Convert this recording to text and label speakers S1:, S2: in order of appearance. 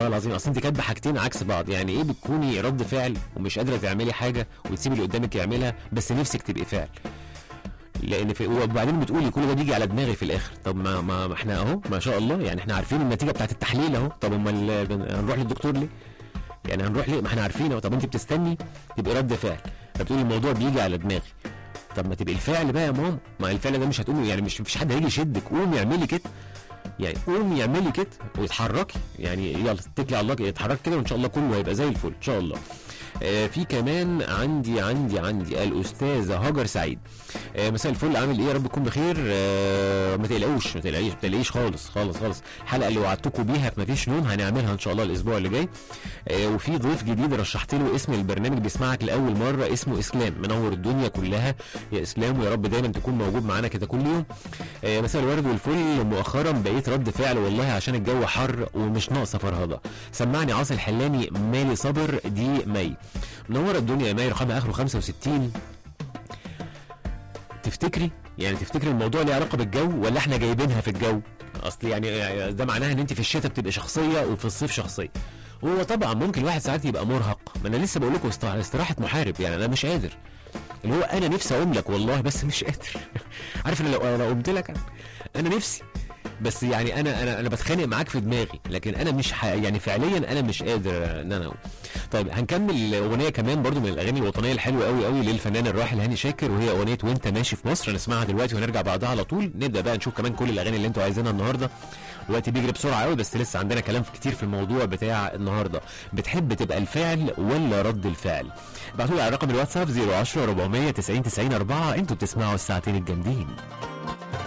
S1: العظيم اصل انت كاتبه حاجتين عكس بعض يعني ايه بتكوني رد فعل ومش قادره تعملي حاجه وتسيبي اللي قدامك يعملها بس نفسك تبقي فعل لان في وبعدين بتقولي كل ده بيجي على دماغي في الاخر طب ما, ما ما احنا اهو ما شاء الله يعني احنا عارفين النتيجه بتاعت التحليل اهو طب امال هنروح للدكتور ليه يعني هنروح ليه ما احنا عارفين اهو طب انت بتستني تبقي رد فعل فبتقولي الموضوع بيجي على دماغي طب ما تبقي الفعل بقى يا ماما ما الفعل ده مش هتقومي يعني مش مفيش حد هيجي يشدك قومي اعملي كده يعني قومي اعملي كده واتحركي يعني يلا اتكلي على الله اتحركي كده وان شاء الله كله هيبقى زي الفل ان شاء الله آه في كمان عندي عندي عندي الاستاذه هاجر سعيد آه مساء الفل عامل ايه يا رب تكون بخير آه ما تقلقوش ما تقلقيش ما تقلقيش خالص خالص خالص الحلقه اللي وعدتكم بيها في مفيش نوم هنعملها ان شاء الله الاسبوع اللي جاي آه وفي ضيف جديد رشحت له اسم البرنامج بيسمعك لاول مره اسمه اسلام منور الدنيا كلها يا اسلام ويا رب دايما تكون موجود معانا كده كل يوم آه مساء الورد والفل مؤخرا بقيت رد فعل والله عشان الجو حر ومش ناقصه فرهضه سمعني عاصي الحلاني مالي صبر دي مي منور الدنيا يا مي رقم اخره 65 تفتكري يعني تفتكري الموضوع ليه علاقه بالجو ولا احنا جايبينها في الجو اصل يعني ده معناها ان انت في الشتاء بتبقى شخصيه وفي الصيف شخصيه هو طبعا ممكن الواحد ساعات يبقى مرهق ما انا لسه بقول لكم استراحه محارب يعني انا مش قادر اللي هو انا نفسي اقوم لك والله بس مش قادر عارف انا لو لو قمت لك انا نفسي بس يعني انا انا انا بتخانق معاك في دماغي لكن انا مش ح... يعني فعليا انا مش قادر ان انا اقوم طيب هنكمل اغنيه كمان برضو من الاغاني الوطنيه الحلوه قوي قوي للفنان الراحل هاني شاكر وهي اغنيه وانت ماشي في مصر نسمعها دلوقتي ونرجع بعدها على طول نبدا بقى نشوف كمان كل الاغاني اللي انتوا عايزينها النهارده الوقت بيجري بسرعه قوي بس لسه عندنا كلام كتير في الموضوع بتاع النهارده بتحب تبقى الفعل ولا رد الفعل ابعتوا لي على رقم الواتساب 010 490 90 4 انتوا بتسمعوا الساعتين الجامدين